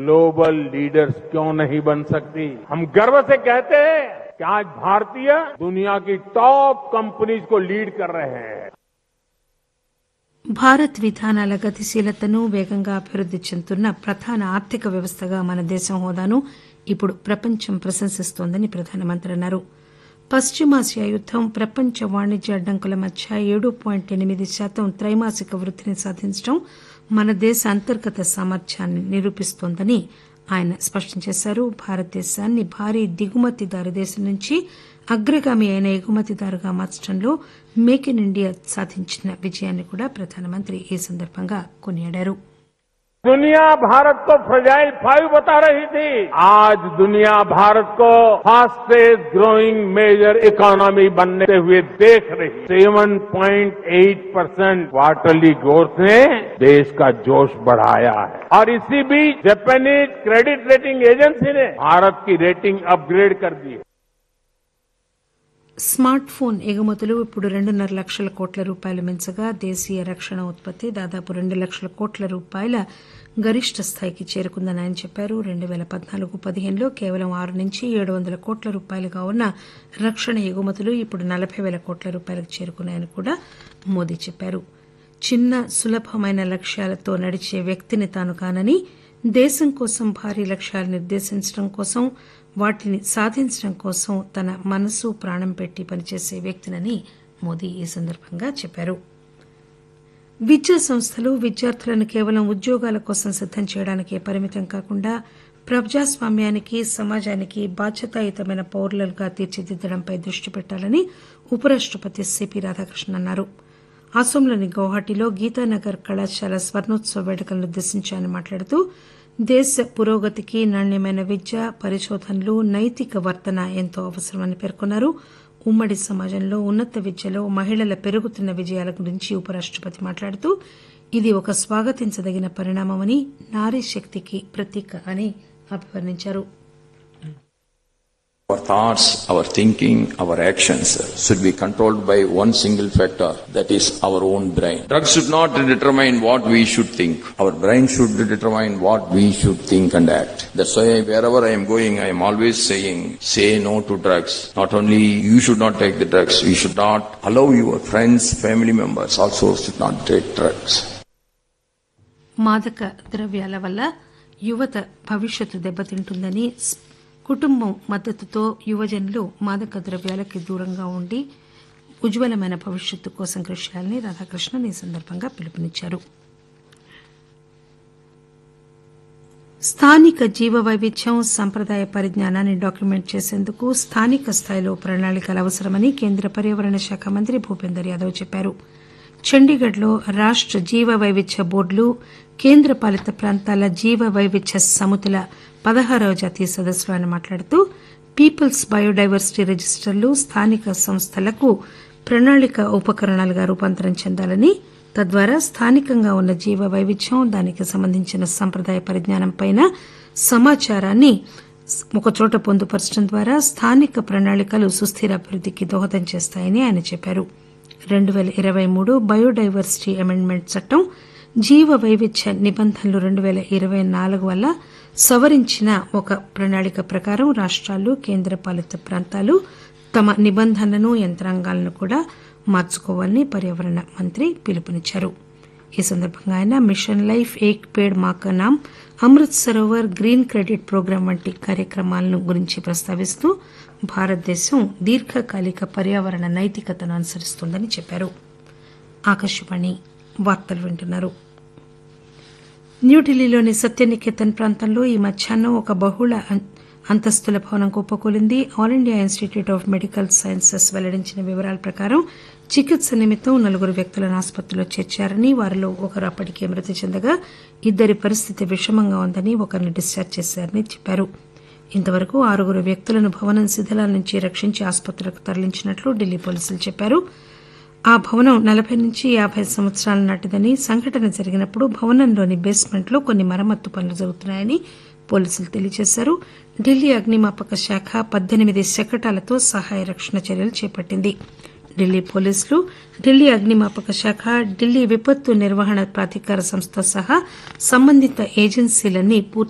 Global leaders क्यों नहीं बन सकती हम गर्व से कहते हैं कि आज भारतीय दुनिया की टॉप कंपनीज को लीड कर रहे हैं భారత్ విధానాల గతిశీలతను వేగంగా అభివృద్ది చెందుతున్న ప్రధాన ఆర్థిక వ్యవస్థగా మన దేశం హోదాను ఇప్పుడు ప్రపంచం ప్రశంసిస్తోందని ప్రధానమంత్రి అన్నారు పశ్చిమాసియా యుద్దం ప్రపంచ వాణిజ్య అడ్డంకుల మధ్య ఏడు పాయింట్ ఎనిమిది శాతం త్రైమాసిక వృద్దిని సాధించడం మన దేశ అంతర్గత సామర్థ్యాన్ని నిరూపిస్తోందని ఆయన స్పష్టం చేశారు భారతదేశాన్ని భారీ దిగుమతిదారు దేశం నుంచి అగ్రగామి అయిన ఎగుమతిదారుగా మార్చడంలో మేక్ ఇన్ ఇండియా సాధించిన విజయాన్ని కూడా ప్రధానమంత్రి ఈ సందర్భంగా కొనియాడారు दुनिया भारत को फ्रजाइल फाइव बता रही थी आज दुनिया भारत को फास्टेस्ट ग्रोइंग मेजर इकोनॉमी बनते हुए देख रही seven point eight percent quarterly growth ने देश का जोश बढ़ाया है और इसी बीच जापानीज क्रेडिट रेटिंग एजेंसी ने भारत की रेटिंग अपग्रेड कर दी है స్మార్ట్ ఫోన్ ఎగుమతులు ఇప్పుడు రెండున్నర లక్షల కోట్ల రూపాయలు మించగా దేశీయ రక్షణ ఉత్పత్తి దాదాపు రెండు లక్షల కోట్ల రూపాయల గరిష్ట స్థాయికి చేరుకుందని ఆయన చెప్పారు రెండు పేల పద్నాలుగు పదిహేనులో కేవలం ఆరు నుంచి ఏడు వందల కోట్ల రూపాయలుగా ఉన్న రక్షణ ఎగుమతులు ఇప్పుడు నలబై పేల కోట్ల రూపాయలకు చేరుకున్నాయని కూడా మోదీ చెప్పారు చిన్న సులభమైన లక్ష్యాలతో నడిచే వ్యక్తిని తాను కానని దేశం కోసం భారీ లక్ష్యాలు నిర్దేశించడం కోసం వాటిని సాధించడం కోసం తన మనసు ప్రాణం పెట్టి పనిచేసే వ్యక్తినని మోదీ ఈ సందర్భంగా చెప్పారు విద్యా సంస్థలు విద్యార్థులను కేవలం ఉద్యోగాల కోసం సిద్దం చేయడానికే పరిమితం కాకుండా ప్రజాస్వామ్యానికి సమాజానికి బాధ్యతాయుతమైన పౌరులుగా తీర్చిదిద్దడంపై దృష్టి పెట్టాలని ఉపరాష్టపతి సిపి రాధాకృష్ణన్ అన్నారు అసోంలోని గౌహాటీలో గీతానగర్ కళాశాల స్వర్ణోత్సవ వేడుకలను ఉద్దేశించి ఆయన మాట్లాడుతూ దేశ పురోగతికి నాణ్యమైన విద్య పరిశోధనలు నైతిక వర్తన ఎంతో అవసరమని పేర్కొన్నారు ఉమ్మడి సమాజంలో ఉన్నత విద్యలో మహిళల పెరుగుతున్న విజయాల గురించి ఉపరాష్టపతి మాట్లాడుతూ ఇది ఒక స్వాగతించదగిన పరిణామమని నారీ శక్తికి ప్రతీక అని అభివర్ణించారు Our thoughts, our thinking, our actions should be controlled by one single factor, that is our own brain. Drugs should not determine what we should think. Our brain should determine what we should think and act. That's why wherever I am going, I am always saying, say no to drugs. Not only you should not take the drugs, you should not allow your friends, family members also should not take drugs. మాదక ద్రవ్యాల వల్ల యువత భవిష్యత్తు దెబ్బతింటుందని స్- కుటుంబం మద్దతుతో యువజనులు మాదక ద్రవ్యాలకి దూరంగా ఉండి ఉజ్వలమైన భవిష్యత్తు కోసం కృషి చేయాలని రాధాకృష్ణన్ ఈ సందర్భంగా పిలుపునిచ్చారు స్థానిక జీవ వైవిధ్యం సంప్రదాయ పరిజ్ఞానాన్ని డాక్యుమెంట్ చేసేందుకు స్థానిక స్థాయిలో ప్రణాళికలు అవసరమని కేంద్ర పర్యావరణ శాఖ మంత్రి భూపేందర్ యాదవ్ చెప్పారు చండీగఢ్లో రాష్ట జీవ వైవిధ్య బోర్డులు కేంద్ర పాలిత ప్రాంతాల జీవ వైవిధ్య సమితుల పదహారవ జాతీయ సదస్సులో ఆయన మాట్లాడుతూ పీపుల్స్ బయోడైవర్సిటీ రిజిస్టర్లు స్థానిక సంస్థలకు ప్రణాళిక ఉపకరణాలుగా రూపాంతరం చెందాలని తద్వారా స్థానికంగా ఉన్న జీవ వైవిధ్యం దానికి సంబంధించిన సంప్రదాయ పరిజ్ఞానంపైన సమాచారాన్ని ఒకచోట పొందుపరచడం ద్వారా స్థానిక ప్రణాళికలు సుస్థిర అభివృద్దికి దోహదం చేస్తాయని ఆయన చెప్పారు రెండు పేల ఇరవై మూడు బయోడైవర్సిటీ అమెండ్మెంట్ చట్టం జీవ వైవిధ్య నిబంధనలు రెండు పేల ఇరవై నాలుగు వల్ల సవరించిన ఒక ప్రణాళిక ప్రకారం రాష్టాలు కేంద్ర పాలిత ప్రాంతాలు తమ నిబంధనలను యంత్రాంగాలను కూడా మార్చుకోవాలని పర్యావరణ మంత్రి పిలుపునిచ్చారు ఈ సందర్భంగా ఆయన mission life Ek Ped Maaka Naam Amrit Sarovar green credit programme వంటి కార్యక్రమాలను గురించి ప్రస్తావిస్తూ భారతదేశం దీర్ఘకాలిక పర్యావరణ నైతికతను అనుసరిస్తోందని చెప్పారు ఆకాశవాణి వార్తలు వింటున్నారు న్యూఢిల్లీలోని సత్యనికేతన్ ప్రాంతంలో ఈ మధ్యాహ్నం ఒక బహుళ అం- అంతస్తుల భవనం కుప్పకూలింది all India institute of medical sciences వెల్లడించిన వివరాల ప్రకారం చికిత్స నిమిత్తం నలుగురు వ్యక్తులను ఆసుపత్రిలో చేర్చారని వారిలో ఒకరు అప్పటికే మృతి చెందగా ఇద్దరి పరిస్థితి విషమంగా ఉందని ఒకరిని డిశ్చార్జ్ చేశారని చెప్పారు ఇంతవరకు ఆరుగురు వ్యక్తులను భవనం శిథిలాల నుంచి రక్షించి ఆసుపత్రులకు తరలించినట్లు ఢిల్లీ పోలీసులు చెప్పారు ఆ భవనం నలభై నుంచి యాభై సంవత్సరాల నాటిదని సంఘటన జరిగినప్పుడు భవనంలోని బేస్మెంట్ లో కొన్ని మరమ్మత్తు పనులు జరుగుతున్నాయని పోలీసులు తెలియజేశారు ఢిల్లీ అగ్నిమాపక శాఖ పద్దెనిమిది శకటాలతో సహాయ రక్షణ చర్యలు చేపట్టింది ఢిల్లీ పోలీసులు ఢిల్లీ అగ్నిమాపక శాఖ ఢిల్లీ విపత్తు నిర్వహణ ప్రాధికార సంస్థ సహా సంబంధిత ఏజెన్సీలన్నీ పూర్తి